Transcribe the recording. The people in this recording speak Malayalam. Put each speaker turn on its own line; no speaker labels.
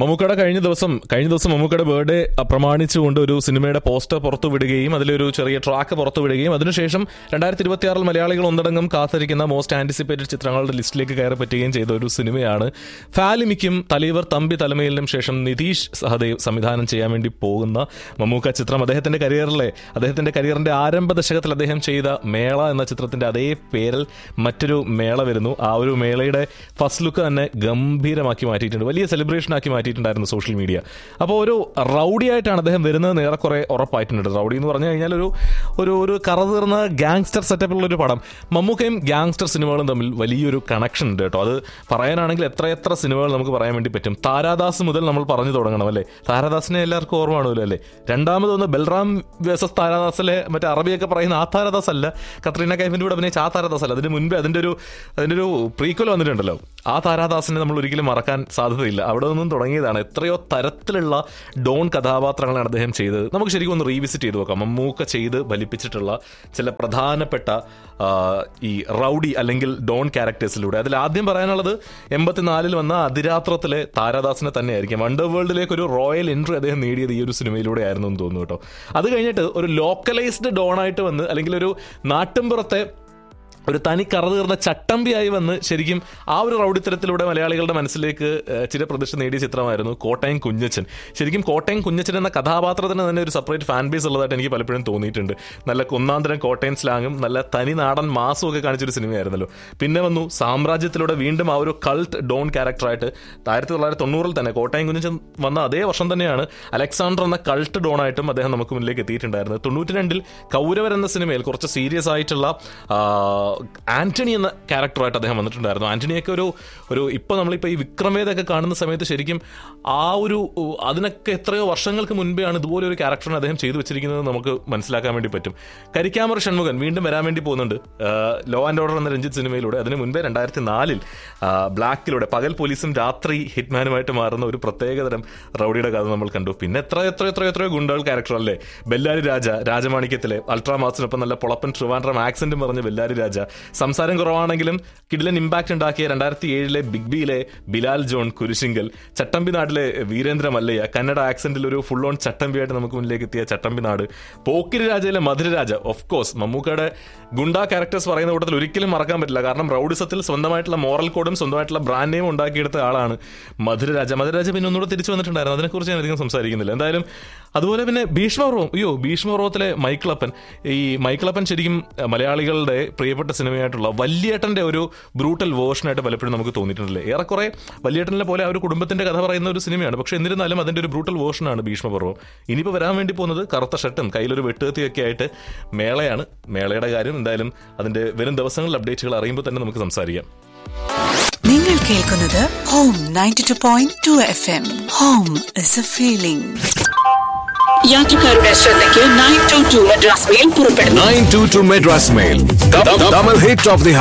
മമ്മൂക്കയുടെ കഴിഞ്ഞ ദിവസം കഴിഞ്ഞ ദിവസം മമ്മൂക്കയുടെ ബർത്ത്ഡേ പ്രമാണിച്ചുകൊണ്ട് ഒരു സിനിമയുടെ പോസ്റ്റർ പുറത്തു വിടുകയും അതിലൊരു ചെറിയ ട്രാക്ക് പുറത്തു വിടുകയും അതിനുശേഷം രണ്ടായിരത്തി ഇരുപത്തിയാറിൽ മലയാളികൾ ഒന്നടങ്കം കാത്തിരിക്കുന്ന മോസ്റ്റ് ആന്റിസിപ്പേറ്റഡ് ചിത്രങ്ങളുടെ ലിസ്റ്റിലേക്ക് കയറി പറ്റുകയും ചെയ്ത ഒരു സിനിമയാണ് ഫാലിമിക്കും തലൈവർ തമ്പി തലമയിലിനും ശേഷം നിതീഷ് സഹദേവ് സംവിധാനം ചെയ്യാൻ വേണ്ടി പോകുന്ന മമ്മൂക്ക ചിത്രം അദ്ദേഹത്തിന്റെ കരിയറിലെ അദ്ദേഹത്തിന്റെ കരിയറിന്റെ ആരംഭ ദശകത്തിൽ അദ്ദേഹം ചെയ്ത മേള എന്ന ചിത്രത്തിന്റെ അതേ പേരിൽ മറ്റൊരു മേള വരുന്നു ആ ഒരു മേളയുടെ ഫസ്റ്റ് ലുക്ക് തന്നെ ഗംഭീരമാക്കി മാറ്റിയിട്ടുണ്ട് വലിയ സെലിബ്രേഷൻ ആക്കി മാറ്റിയിട്ടുണ്ടായിരുന്നു സോഷ്യൽ മീഡിയ അപ്പോൾ ഒരു റൗഡി ആയിട്ടാണ് അദ്ദേഹം വരുന്നത് ഏറെക്കുറെ ഉറപ്പായിട്ടുണ്ട് റൗഡി എന്ന് പറഞ്ഞു കഴിഞ്ഞാൽ ഒരു ഒരു ഒരു കറതീർന്ന ഗാങ്സ്റ്റർ സെറ്റപ്പിലുള്ള ഒരു പടം മമ്മൂക്കയും ഗാങ്സ്റ്റർ സിനിമകളും തമ്മിൽ വലിയൊരു കണക്ഷൻ ഉണ്ട് കേട്ടോ അത് പറയാനാണെങ്കിൽ എത്രയെത്ര സിനിമകൾ നമുക്ക് പറയാൻ വേണ്ടി പറ്റും താരാദാസ് മുതൽ നമ്മൾ പറഞ്ഞു തുടങ്ങണം അല്ലേ താരാദാസിനെ എല്ലാവർക്കും ഓർമ്മ കാണുമല്ലോ അല്ലേ രണ്ടാമത് ഒന്ന് ബൽറാം വേസസ് താരാദാസിലെ മറ്റേ അറബിയൊക്കെ പറയുന്ന ആ താരാദാസ് അല്ല കത്രീന കൈഫിന്റെ കൂടെ അഭിനയിച്ച ആ താരാദാസ് അല്ല അതിന് മുൻപേ അതിന്റെ ഒരു അതിന്റെ ഒരു പ്രീക്വൽ വന്നിട്ടുണ്ടല്ലോ ആ താരാദാസിനെ നമ്മൾ ഒരിക്കലും മറക്കാൻ സാധ്യതയില്ല അവിടെ നിന്നും തുടങ്ങിയതാണ് എത്രയോ തരത്തിലുള്ള ഡോൺ കഥാപാത്രങ്ങളാണ് അദ്ദേഹം ചെയ്തത് നമുക്ക് ശരിക്കും ഒന്ന് റീവിസിറ്റ് ചെയ്ത് നോക്കാം മമ്മൂക്ക ചെയ്ത് ബലിപ്പിച്ചിട്ടുള്ള ചില പ്രധാനപ്പെട്ട ആ, ഈ റൗഡി അല്ലെങ്കിൽ ഡോൺ ക്യാരക്ടേഴ്സിലൂടെ അതിൽ ആദ്യം പറയാനുള്ളത് എൺപത്തിനാലിൽ വന്ന അതിരാത്രത്തിലെ താരാദാസിനെ തന്നെയായിരിക്കും വണ്ടർ വേൾഡിലേക്ക് ഒരു റോയൽ എൻട്രി അദ്ദേഹം നേടിയത് ഈ ഒരു സിനിമയിലൂടെ ആയിരുന്നു എന്ന് തോന്നുന്നു കേട്ടോ അത് കഴിഞ്ഞിട്ട് ഒരു ലോക്കലൈസ്ഡ് ഡോൺ ആയിട്ട് വന്ന് അല്ലെങ്കിൽ ഒരു നാട്ടിൻപുറത്തെ ഒരു തനി കറതീർന്ന ചട്ടമ്പിയായി വന്ന് ശരിക്കും ആ ഒരു റൗഡിത്തരത്തിലൂടെ മലയാളികളുടെ മനസ്സിലേക്ക് ഏഹ്, ചിരപ്രതിഷ്ഠ നേടിയ ചിത്രമായിരുന്നു കോട്ടയം കുഞ്ഞച്ചൻ ശരിക്കും കോട്ടയം കുഞ്ഞച്ചൻ എന്ന കഥാപാത്രത്തിന് തന്നെ ഒരു സെപ്പറേറ്റ് ഫാൻ ബേസ് ഉള്ളതായിട്ട് എനിക്ക് പലപ്പോഴും തോന്നിയിട്ടുണ്ട് നല്ല കൊന്നാന്തരം കോട്ടയം സ്ലാങ്ങും നല്ല തനി നാടൻ മാസും ഒക്കെ കാണിച്ചൊരു സിനിമയായിരുന്നല്ലോ പിന്നെ വന്നു സാമ്രാജ്യത്തിലൂടെ വീണ്ടും ആ ഒരു കൾട്ട് ഡോൺ ക്യാരക്ടറായിട്ട് ആയിരത്തി തൊള്ളായിരത്തി തൊണ്ണൂറിൽ തന്നെ കോട്ടയം കുഞ്ഞച്ചൻ വന്ന അതേ വർഷം തന്നെയാണ് അലക്സാണ്ടർ എന്ന കൾട്ട് ഡോണായിട്ടും അദ്ദേഹം നമുക്ക് മുന്നിലേക്ക് എത്തിയിട്ടുണ്ടായിരുന്നത് തൊണ്ണൂറ്റി രണ്ടിൽ കൗരവർ എന്ന സിനിമയിൽ കുറച്ച് സീരിയസ് ആയിട്ടുള്ള ആ, ആന്റണി എന്ന ക്യാരക്ടറായിട്ട് അദ്ദേഹം വന്നിട്ടുണ്ടായിരുന്നു ആന്റണിയൊക്കെ ഒരു ഒരു ഇപ്പോൾ നമ്മളിപ്പോൾ ഈ വിക്രമേതൊക്കെ കാണുന്ന സമയത്ത് ശരിക്കും ആ ഒരു ഉ, അതിനൊക്കെ എത്രയോ വർഷങ്ങൾക്ക് മുൻപെയാണ് ഇതുപോലെ ഒരു ക്യാരക്ടറിനെ അദ്ദേഹം ചെയ്തു വെച്ചിരിക്കുന്നത് നമുക്ക് മനസ്സിലാക്കാൻ വേണ്ടി പറ്റും കരിക്കാമർ ഷൺമുഖൻ വീണ്ടും വരാൻ വേണ്ടി പോകുന്നുണ്ട് ലോ ആൻഡ് ഓർഡർ എന്ന രഞ്ജിത്ത് സിനിമയിലൂടെ അതിന് മുൻപേ രണ്ടായിരത്തി നാലിൽ ബ്ലാക്കിലൂടെ പകൽ പോലീസും രാത്രി ഹിറ്റ്മാനുമായിട്ട് മാറുന്ന ഒരു പ്രത്യേകതരം റൗഡിയുടെ കഥ നമ്മൾ കണ്ടു പിന്നെ എത്ര എത്ര എത്ര എത്രയോ ഗുണ്ടകൾ ക്യാരക്ടർ അല്ലേ ബെല്ലാരി രാജ രാജമാണിക്യത്തിലെ അൾട്രാമാസിനൊപ്പം നല്ല പൊളപ്പൻ ട്രിവാൻഡ്രം ആക്സന്റും പറഞ്ഞ ബെല്ലാരി രാജ സംസാരം കുറവാണെങ്കിലും കിടിലൻ ഇമ്പാക്ട് ഉണ്ടാക്കിയ രണ്ടായിരത്തി ഏഴിലെ ബിഗ് ബിയിലെ ബിലാൽ ജോൺ കുരിശിങ്കൽ ചട്ടമ്പി നാട്ടിലെ വീരേന്ദ്ര മല്ലയ്യ കന്നഡ ആക്സന്റിൽ ഒരു ഫുൾ ഓൺ ചട്ടമ്പിയായിട്ട് നമുക്ക് മുന്നിലേക്ക് എത്തിയ ചട്ടമ്പി നാട് പോക്കിരി രാജയിലെ മധുരരാജ ഓഫ് കോഴ്സ് മമ്മൂക്കയുടെ ഗുണ്ട ക്യാരക്ടേഴ്സ് പറയുന്ന കൂട്ടത്തിൽ ഒരിക്കലും മറക്കാൻ പറ്റില്ല കാരണം റൗഡിസത്തിൽ സ്വന്തമായിട്ടുള്ള മോറൽ കോഡും സ്വന്തമായിട്ടുള്ള ബ്രാൻഡ് നെയിം ഉണ്ടാക്കിയെടുത്ത ആളാണ് മധുരരാജ മധുരരാജ പിന്നെ ഒന്നുകൂടെ തിരിച്ചു വന്നിട്ടുണ്ടായിരുന്നു അതിനെക്കുറിച്ച് ഞാൻ അധികം സംസാരിക്കുന്നില്ല എന്തായാലും അതുപോലെ പിന്നെ ഭീഷ്മപർവം അയ്യോ ഭീഷ്മപർവത്തിലെ മൈക്കിളപ്പൻ ഈ മൈക്കിളപ്പൻ ശരിക്കും അഹ്, മലയാളികളുടെ പ്രിയപ്പെട്ട സിനിമയായിട്ടുള്ള വല്യേട്ടന്റെ ഒരു ബ്രൂട്ടൽ വേർഷനായിട്ട് പലപ്പോഴും നമുക്ക് തോന്നിയിട്ടുണ്ടല്ലേ ഏറെക്കുറെ വല്യേട്ടനെ പോലെ ആ ഒരു കുടുംബത്തിന്റെ കഥ പറയുന്ന ഒരു സിനിമയാണ് പക്ഷെ എന്നിരുന്നാലും അതിന്റെ ഒരു ബ്രൂട്ടൽ വേർഷനാണ് ഭീഷ്മപർവം ഇനിയിപ്പോൾ വരാൻ വേണ്ടി പോകുന്നത് കറുത്ത ഷർട്ടും കയ്യിലൊരു വെട്ടുകത്തിയൊക്കെ ആയിട്ട് മേളയാണ് മേളയുടെ കാര്യം എന്തായാലും അതിന്റെ വരും ദിവസങ്ങളിൽ അപ്ഡേറ്റുകൾ അറിയുമ്പോൾ തന്നെ നമുക്ക് സംസാരിക്കാം
നിങ്ങൾ കേൾക്കുന്നത് home ninety two point two F M home is a feeling യാത്രക്കാരുടെ ശ്രദ്ധയ്ക്ക് nine two two Madras mail പുറപ്പെടുന്നു
922 Madras Mail. The, the, double hit of the